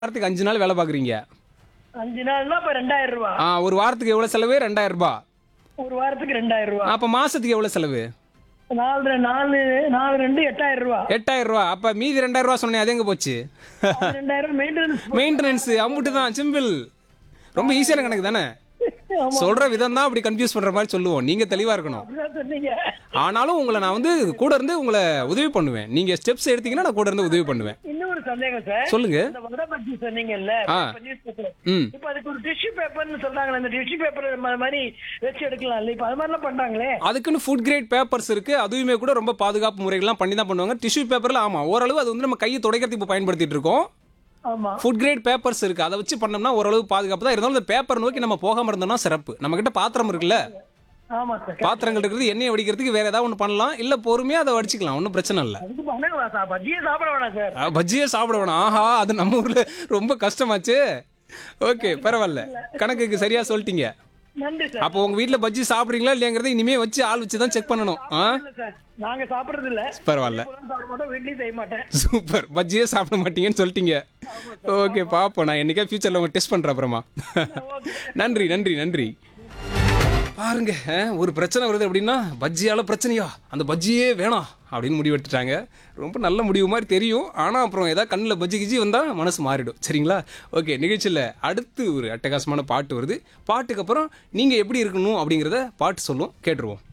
வாரத்துக்கு அஞ்சு நாள் வேலை பார்க்குறீங்க அஞ்சு நாள்னா இப்ப ரெண்டாயிரம் ரூபா ஆ ஒரு வாரத்துக்கு எவ்வளோ செலவு ரெண்டாயிரம் ரூபாய் ஒரு வாரத்துக்கு ரெண்டாயிரம் ரூபா அப்போ மாசத்துக்கு எவ்வளோ செலவு நாலு நாலு நாலு ரெண்டு எட்டாயிரம் ரூபா எட்டாயிரம் ரூபா அப்போ மீதி ரெண்டாயிரம் ரூபா சொன்னேன் அது எங்கே போச்சு அது ரெண்டாயிரம் மெயின்டெனன்ஸ் மெயின்டெனன்ஸ் அம்புட்டு தான் சிம்பிள் ரொம்ப ஈஸியான கணக்கு தானே சொல்ற விதம் தான் அப்படி கன்ஃபியூஸ் பண்ற மாதிரி சொல்லுவோம் நீங்க தெளிவா இருக்கணும் அப்படிதான் சொன்னீங்க ஆனாலும் உங்களை நான் வந்து கூட இருந்து உங்களை உதவி பண்ணுவேன் நீங்க ஸ்டெப்ஸ் எடுத்தீங்கன்னா நான் கூட இருந்து உதவி பண்ணுவேன் இன்னொரு சந்தேகம் சார் சொல்லுங்க இந்த வடை பஜ்ஜி சொன்னீங்கல்ல ஆ. இப்ப newspaper. ம் இப்ப அதுக்கு ஒரு டிஷ்யூ பேப்பர்னு சொல்றாங்களே அந்த டிஷ்யூ பேப்பர் மாதிரி வச்சு எடுக்கலாம் இல்ல இப்ப அது மாதிரிலாம் பண்றாங்களே அதுக்குன்னு ஃபுட் கிரேட் பேப்பர்ஸ் இருக்கு அதுவுமே கூட ரொம்ப பாதுகாப்பு முறைகள்லாம் பண்ணி தான் பண்ணுவாங்க டிஷ்யூ பேப்பர்ல ஆமா ஓரளவு அது வந்து நம்ம கையை துடைக்கிறதுக்கு இப்போ பயன்படுத்திட்டு இருக்கோம் ஆமா ஃபுட் கிரேட் பேப்பர்ஸ் இருக்கு அதை வச்சு பண்ணோம்னா ஓரளவு பாதுகாப்பு தான் இருந்தாலும் இந்த பேப்பர் நோக்கி நம்ம போகாம இருந்தோம்னா சிறப்பு நம்ம கிட்ட பாத்திரம் இருக்குல்ல ஆமா சார் பாத்திரங்கள் இருக்கிறது எண்ணெயை வடிக்கிறதுக்கு வேற ஏதாவது ஒன்று பண்ணலாம் இல்ல பொறுமையா அதை வடிச்சுக்கலாம் ஒன்றும் பிரச்சனை இல்லை அதுக்கு பண்ண சார் பஜ்ஜியே சாப்பிட வேணாம் சார் ஆ, பஜ்ஜியே சாப்பிட வேணாம் ஆஹா அது நம்ம ஊர்ல ரொம்ப கஷ்டமாச்சு ஓகே பரவாயில்ல கணக்குக்கு சரியா சொல்லிட்டீங்க நன்றி சார் அப்போ உங்க வீட்ல பஜ்ஜி சாப்பிடுறீங்களா இல்லையாங்கிறத இனிமே வச்சு ஆள் வச்சு தான் செக் பண்ணணும் ஆ இல்ல சார் நாங்க சாப்பிடுறது இல்ல பரவாயில்ல இப்பதான் சாப்பிட மாட்டோம் வீட்லயும் செய்ய மாட்டேன் சூப்பர் பஜ்ஜியே சாப்பிட மாட்டீங்கன்னு சொல்லிட்டீங்க ஓகே பாப்போம் நான் என்னைக்கா ஃபியூச்சர்ல உங்க டெஸ்ட் பண்றேன் அப்புறமா நன்றி நன்றி நன்றி பாருங்க அஹ், ஒரு பிரச்சனை வருது அப்படின்னா பஜ்ஜியால பிரச்சனையா அந்த பஜ்ஜியே வேணாம் அப்படின்னு முடிவெடுத்துட்டாங்க ரொம்ப நல்ல முடிவு மாதிரி தெரியும் ஆனால் அப்புறம் ஏதாவது கண்ணில் பஜ்ஜி கிஜி வந்தால் மனசு மாறிடும் சரிங்களா ஓகே நிகழ்ச்சியில் அடுத்து ஒரு அட்டகாசமான பாட்டு வருது பாட்டுக்கு அப்புறம் நீங்கள் எப்படி இருக்கணும் அப்படிங்கிறத பாட்டு சொல்லுவோம் கேட்டுருவோம்